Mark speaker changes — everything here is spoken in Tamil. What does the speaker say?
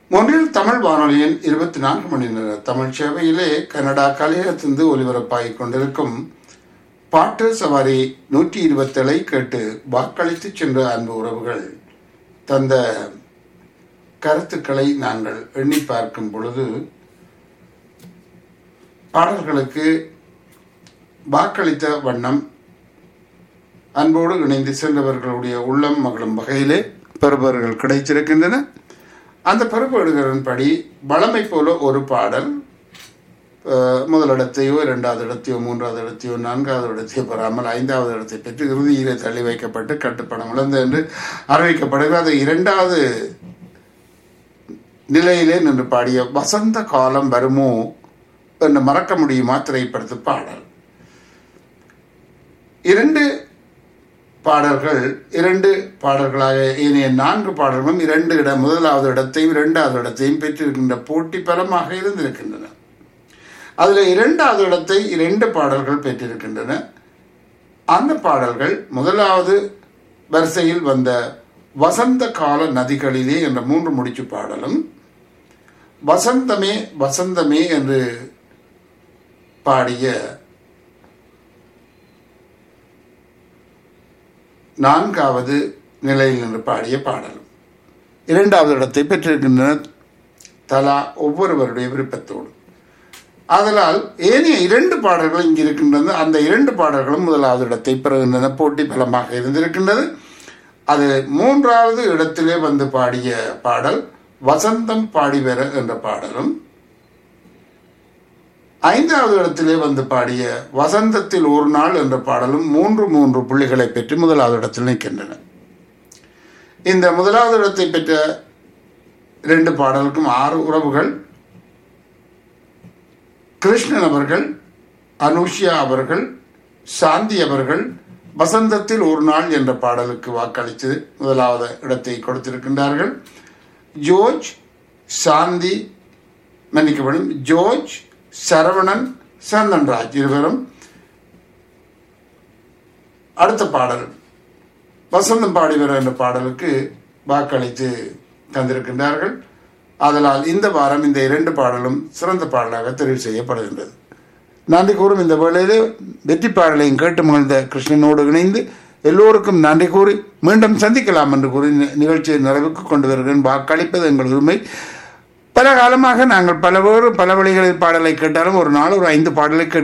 Speaker 1: மொன்றில் தமிழ் வானொலியின் இருபத்தி நான்கு மணி நேர தமிழ் சேவையிலே கனடா கலையகத்திலிருந்து ஒலிபரப்பாகிக் கொண்டிருக்கும் பாட்டு சவாரி நூற்றி இருபத்தேழை கேட்டு வாக்களித்து சென்ற அன்பு உறவுகள் தந்த கருத்துக்களை நாங்கள் எண்ணி பார்க்கும் பொழுது பாடல்களுக்கு வாக்களித்த வண்ணம் அன்போடு இணைந்து சென்றவர்களுடைய உள்ளம் மகளும் வகையிலே பெறுபவர்கள் கிடைத்திருக்கின்றன அந்த பெறுபடுகளின்படி வளமை போல ஒரு பாடல் அஹ், முதலிடத்தையோ இரண்டாவது இடத்தையோ மூன்றாவது இடத்தையோ நான்காவது இடத்தையோ பெறாமல் ஐந்தாவது இடத்தை பெற்று இறுதியிலே தள்ளி வைக்கப்பட்டு கட்டுப்பணம் இழந்து என்று அறிவிக்கப்படுகிறது அது இரண்டாவது நிலையிலே நின்று பாடிய வசந்த காலம் வருமோ என்று மறக்க முடியுமா திரைப்படத்து பாடல் இரண்டு பாடல்கள் இரண்டு பாடல்களாக ஏனைய நான்கு பாடல்களும் இரண்டு இடம் முதலாவது இடத்தையும் இரண்டாவது இடத்தையும் பெற்றிருக்கின்ற போட்டி பலமாக இருந்திருக்கின்றன அதில் இரண்டாவது இடத்தை இரண்டு பாடல்கள் பெற்றிருக்கின்றன அந்த பாடல்கள் முதலாவது வரிசையில் வந்த வசந்த கால நதிகளிலே என்ற மூன்று முடிச்சு பாடலும் வசந்தமே வசந்தமே என்று பாடிய நான்காவது நிலையில் நின்று பாடிய பாடலும் இரண்டாவது இடத்தை பெற்றிருக்கின்றன தலா ஒவ்வொருவருடைய விருப்பத்தோடு ஆதலால் ஏனைய இரண்டு பாடல்கள் இங்கு இருக்கின்றன அந்த இரண்டு பாடல்களும் முதலாவது இடத்தை பெறுகின்றன போட்டி பலமாக இருந்திருக்கின்றது அது மூன்றாவது இடத்திலே வந்து பாடிய பாடல் வசந்தம் பாடி வர என்ற பாடலும் ஐந்தாவது இடத்திலே வந்து பாடிய வசந்தத்தில் ஒரு நாள் என்ற பாடலும் மூன்று மூன்று புள்ளிகளை பெற்று முதலாவது இடத்தில் நிற்கின்றன இந்த முதலாவது இடத்தை பெற்ற இரண்டு பாடலுக்கும் ஆறு உறவுகள் கிருஷ்ணன் அவர்கள் அனுஷியா அவர்கள் சாந்தி அவர்கள் வசந்தத்தில் ஒரு நாள் என்ற பாடலுக்கு வாக்களித்து முதலாவது இடத்தை கொடுத்திருக்கின்றார்கள் ஜோர்ஜ் சாந்தி மன்னிக்கப்படும் ஜோர்ஜ் சரவணன் சந்தன்ராஜ் இருவரும் அடுத்த பாடல் வசந்தம் பாடிவர் என்ற பாடலுக்கு வாக்களித்து தந்திருக்கின்றார்கள் அதனால் இந்த வாரம் இந்த இரண்டு பாடலும் சிறந்த பாடலாக தெரிவு செய்யப்படுகின்றது நன்றி கூறும் இந்த வேளையிலே வெற்றி பாடலையும் கேட்டு மகிழ்ந்த கிருஷ்ணனோடு இணைந்து எல்லோருக்கும் நன்றி கூறி மீண்டும் சந்திக்கலாம் என்று கூறி நி- நிகழ்ச்சியை நிறைவுக்கு கொண்டு வருகிறேன் வாக்களிப்பது எங்கள் உரிமை பல காலமாக நாங்கள் பல வேறு பல வழிகளில் பாடலை கேட்டாலும் ஒரு நாள் ஒரு ஐந்து பாடலை கேட்டு